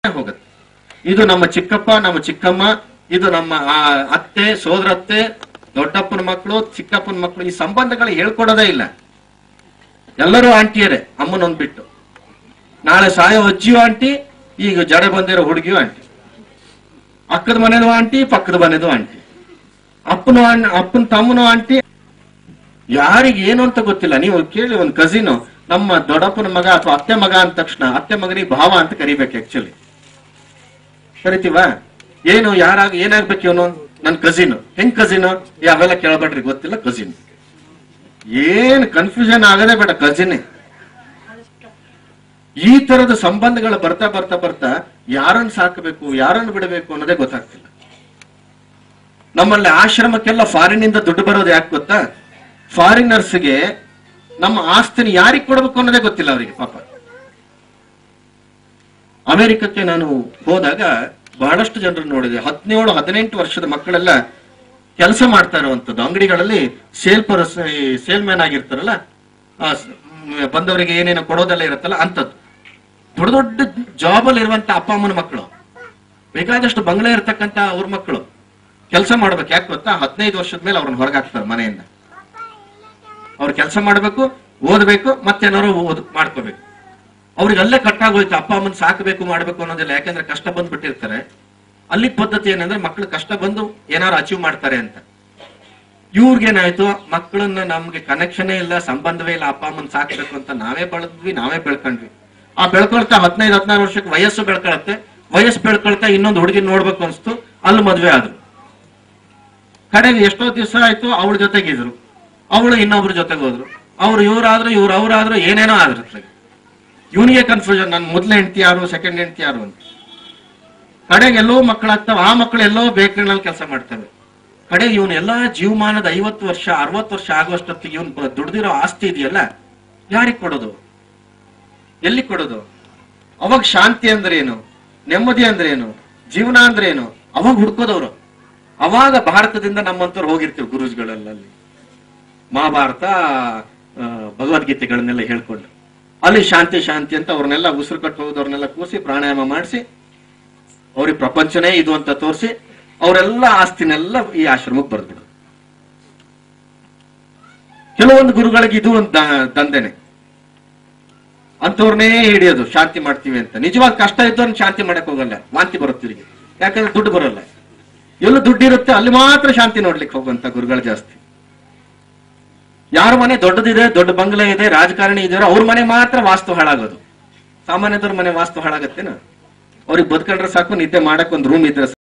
ಹೋಗುತ್ತೆ ಇದು ನಮ್ಮ ಚಿಕ್ಕಪ್ಪ ನಮ್ಮ ಚಿಕ್ಕಮ್ಮ ಇದು ನಮ್ಮ ಆ, ಅತ್ತೆ ಸೋದರತ್ತೆ ದೊಡ್ಡಪ್ಪನ ಮಕ್ಕಳು ಚಿಕ್ಕಪ್ಪನ ಮಕ್ಕಳು ಈ ಸಂಬಂಧಗಳು ಹೇಳ್ಕೊಡೋದೇ ಇಲ್ಲ ಎಲ್ಲರೂ ಆಂಟಿಯರೇ ಅಮ್ಮನೊಂದ್ ಬಿಟ್ಟು ನಾಳೆ ಸಾಯೋ ಅಜ್ಜಿಯು ಆಂಟಿ ಈಗ ಜಡ ಬಂದಿರೋ ಹುಡುಗಿಯು ಆಂಟಿ ಅಕ್ಕದ ಮನೆದು ಆಂಟಿ ಪಕ್ಕದ ಮನೆದು ಆಂಟಿ ಅಪ್ಪನು ಆನ್- ಅಪ್ಪನ ತಮ್ಮನು ಆಂಟಿ ಯಾರಿಗೆ ಏನು ಅಂತ ಗೊತ್ತಿಲ್ಲ ನೀವು ಕೇಳಿ ಒಂದು ಕಸಿನ್ ನಮ್ಮ ದೊಡ್ಡಪ್ಪನ ಮಗ ಅಥವಾ ಅತ್ತೆ ಮಗ ಅಂದ ತಕ್ಷಣ ಅತ್ತೆ ಮಗನಿಗೆ ಭಾವ ಅಂತ ಕರಿಬೇಕು ಆಕ್ಚುಲಿ ಕರಿತೀವ ಏನು ಯಾರಾಗ ಏನಾಗ್ಬೇಕು ಇವನು ನನ್ ಕಸಿನ್ ಹೆಂಗ್ ಕಸಿನ್ ಅವೆಲ್ಲ ಕೇಳಬೇಡ್ರಿ ಗೊತ್ತಿಲ್ಲ ಕಸಿನ್ ಏನ್ ಕನ್ಫ್ಯೂಷನ್ ಆಗದೆ ಬೇಡ ಕಸಿನ್ ಈ ತರದ ಸಂಬಂಧಗಳು ಬರ್ತಾ ಬರ್ತಾ ಬರ್ತಾ ಯಾರನ್ನ ಸಾಕಬೇಕು ಯಾರನ್ನ ಬಿಡಬೇಕು ಅನ್ನೋದೇ ಗೊತ್ತಾಗ್ತಿಲ್ಲ ನಮ್ಮಲ್ಲಿ ಆಶ್ರಮಕ್ಕೆಲ್ಲ ಫಾರಿನ್ ಇಂದ ದುಡ್ಡು ಬರೋದು ಯಾಕೆ ಗೊತ್ತಾ ಫಾರಿನರ್ಸ್ಗೆ ನಮ್ಮ ಆಸ್ತಿನ ಯಾರಿಗೆ ಕೊಡಬೇಕು ಅನ್ನೋದೇ ಗೊತ್ತಿಲ್ಲ ಅವರಿಗೆ ಪಾಪ ಅಮೆರಿಕಕ್ಕೆ ನಾನು ಹೋದಾಗ ಬಹಳಷ್ಟು ಜನರನ್ನು ನೋಡಿದೆ ಹದಿನೇಳು ಹದಿನೆಂಟು ವರ್ಷದ ಮಕ್ಕಳೆಲ್ಲ ಕೆಲಸ ಮಾಡ್ತಾ ಇರುವಂತದ್ದು ಅಂಗಡಿಗಳಲ್ಲಿ ಸೇಲ್ ಪರ್ಸ್ ಸೇಲ್ ಮ್ಯಾನ್ ಆಗಿರ್ತಾರಲ್ಲ ಆ ಸ್- ಮ್, ಬಂದವರಿಗೆ ಏನೇನೋ ಕೊಡೋದೆಲ್ಲ ಇರುತ್ತಲ್ಲ ಅಂತದ್ದು ದೊಡ್ಡ ದೊಡ್ಡ ಜಾಬ್ ಅಲ್ಲಿ ಇರುವಂತ ಅಪ್ಪ ಅಮ್ಮನ ಮಕ್ಕಳು ಬೇಕಾದಷ್ಟು ಬಂಗ್ಲೆ ಇರ್ತಕ್ಕಂತ ಅವ್ರ ಮಕ್ಕಳು ಕೆಲಸ ಮಾಡ್ಬೇಕು ಯಾಕೆ ಗೊತ್ತಾ ಹದಿನೈದು ವರ್ಷದ ಮೇಲೆ ಅವ್ರನ್ನ ಹೊರಗೆ ಹಾಕ್ತಾರೆ ಮನೆಯಿಂದ ಅವ್ರು ಕೆಲಸ ಮಾಡ್ಬೇಕು ಓದ್ಬೇಕು ಮತ್ತೇನಾರು ಓದ್ ಮಾಡ್ಕೋಬೇಕು ಅವ್ರಿಗೆ ಅಲ್ಲೇ ಕಟ್ಟಾಗೋಯ್ತು ಅಪ್ಪ ಅಮ್ಮನ್ ಸಾಕಬೇಕು ಮಾಡ್ಬೇಕು ಅನ್ನೋದಿಲ್ಲ ಯಾಕಂದ್ರೆ ಕಷ್ಟ ಬಂದ್ಬಿಟ್ಟಿರ್ತಾರೆ ಅಲ್ಲಿ ಪದ್ಧತಿ ಏನಂದ್ರೆ ಮಕ್ಳು ಕಷ್ಟ ಬಂದು ಏನಾರು ಅಚೀವ್ ಮಾಡ್ತಾರೆ ಅಂತ ಇವ್ರಿಗೇನಾಯ್ತು ಮಕ್ಕಳನ್ನ ನಮ್ಗೆ ಕನೆಕ್ಷನೇ ಇಲ್ಲ ಸಂಬಂಧವೇ ಇಲ್ಲ ಅಪ್ಪ ಅಮ್ಮನ್ ಸಾಕ್ಬೇಕು ಅಂತ ನಾವೇ ಬೆಳೆದ್ವಿ ನಾವೇ ಬೆಳ್ಕೊಂಡ್ವಿ ಆ ಬೆಳ್ಕೊಳ್ತಾ ಹದಿನೈದು ಹದಿನಾರು ವರ್ಷಕ್ಕೆ ವಯಸ್ಸು ಬೆಳ್ಕೊಳತ್ತೆ ವಯಸ್ಸು ಬೆಳ್ಕೊಳ್ತಾ ಇನ್ನೊಂದು ಹುಡುಗಿ ನೋಡ್ಬೇಕು ಅನ್ಸ್ತು ಅಲ್ಲಿ ಮದ್ವೆ ಆದ್ರು ಕಡೆಗೆ ಎಷ್ಟೋ ದಿವಸ ಆಯ್ತು ಅವಳ ಜೊತೆಗಿದ್ರು ಅವಳು ಇನ್ನೊಬ್ರ ಜೊತೆಗೆ ಹೋದ್ರು ಅವ್ರು ಇವ್ರಾದ್ರು ಇವ್ರು ಅವ್ರಾದ್ರು ಏನೇನೋ ಆದ್ರು ಇವನಿಗೆ ಕನ್ಫ್ಯೂಷನ್ ನನ್ನ ಮೊದಲ ಹೆಂಡತಿ ಯಾರು ಸೆಕೆಂಡ್ ಹೆಂಡತಿ ಯಾರು ಅಂತ ಕಡೆಗೆ ಎಲ್ಲೋ ಮಕ್ಕಳಾಗ್ತಾವ ಆ ಮಕ್ಕಳು ಎಲ್ಲೋ ಬೇಕರಿನಲ್ಲಿ ಕೆಲಸ ಮಾಡ್ತವೆ ಕಡೆಗೆ ಇವನು ಎಲ್ಲಾ ಜೀವಮಾನದ ಐವತ್ತು ವರ್ಷ ಅರವತ್ತು ವರ್ಷ ಆಗುವಷ್ಟೊತ್ತಿಗೆ ಇವನ್ ದುಡ್ದಿರೋ ಆಸ್ತಿ ಇದೆಯಲ್ಲ ಯಾರಿಗೆ ಕೊಡೋದು ಎಲ್ಲಿ ಕೊಡೋದು ಅವಾಗ ಶಾಂತಿ ಅಂದ್ರೆ ಏನು ನೆಮ್ಮದಿ ಅಂದ್ರೆ ಏನು ಜೀವನ ಅಂದ್ರೆ ಏನು ಅವಾಗ ಹುಡ್ಕೋದವ್ರು ಅವಾಗ ಭಾರತದಿಂದ ನಮ್ಮಂತವ್ರು ಹೋಗಿರ್ತೀವಿ ಗುರುಜ್ಗಳೆಲ್ಲ ಅಲ್ಲಿ ಮಹಾಭಾರತ ಆ, ಭಗವದ್ಗೀತೆಗಳನ್ನೆಲ್ಲ ಹೇಳ್ಕೊಂಡು ಅಲ್ಲಿ ಶಾಂತಿ ಶಾಂತಿ ಅಂತ ಅವ್ರನ್ನೆಲ್ಲ ಉಸಿರು ಕಟ್ಟು ಹೋದವ್ರನ್ನೆಲ್ಲ ಕೂಸಿ ಪ್ರಾಣಾಯಾಮ ಮಾಡಿಸಿ ಅವ್ರಿಗೆ ಪ್ರಪಂಚನೇ ಇದು ಅಂತ ತೋರಿಸಿ ಅವರೆಲ್ಲ ಆಸ್ತಿನೆಲ್ಲ ಈ ಆಶ್ರಮಕ್ಕೆ ಬರ್ದ್ಬಿಡು ಕೆಲವೊಂದು ಗುರುಗಳಿಗೆ ಇದು ಒಂದು ದ- ದಂಧೆನೆ ಅಂತವ್ರನ್ನೇ ಹಿಡಿಯೋದು ಶಾಂತಿ ಮಾಡ್ತೀವಿ ಅಂತ ನಿಜವಾದ ಕಷ್ಟ ಇದ್ದವ್ರನ್ನ ಶಾಂತಿ ಮಾಡಕ್ ಹೋಗಲ್ಲ ವಾಂತಿ ಬರುತ್ತೆ ಇವ್ರಿಗೆ ಯಾಕಂದ್ರೆ ದುಡ್ಡು ಬರಲ್ಲ ಎಲ್ಲ ದುಡ್ಡು ಇರುತ್ತೆ ಅಲ್ಲಿ ಮಾತ್ರ ಶಾಂತಿ ನೋಡ್ಲಿಕ್ಕೆ ಹೋಗುವಂತ ಗುರುಗಳು ಜಾಸ್ತಿ ಯಾರ ಮನೆ ದೊಡ್ಡದಿದೆ ದೊಡ್ಡ ಬಂಗ್ಲೆ ಇದೆ ರಾಜಕಾರಣಿ ಇದಾರೆ ಅವ್ರ ಮನೆ ಮಾತ್ರ ವಾಸ್ತು ಹಾಳಾಗೋದು ಸಾಮಾನ್ಯದವ್ರ ಮನೆ ವಾಸ್ತು ಹಾಳಾಗತ್ತೇನ ಅವ್ರಿಗೆ ಬದುಕೊಂಡ್ರೆ ಸಾಕು ನಿದ್ದೆ ಮಾಡಕ್ ಒಂದು ರೂಮ್ ಇದ್ರೆ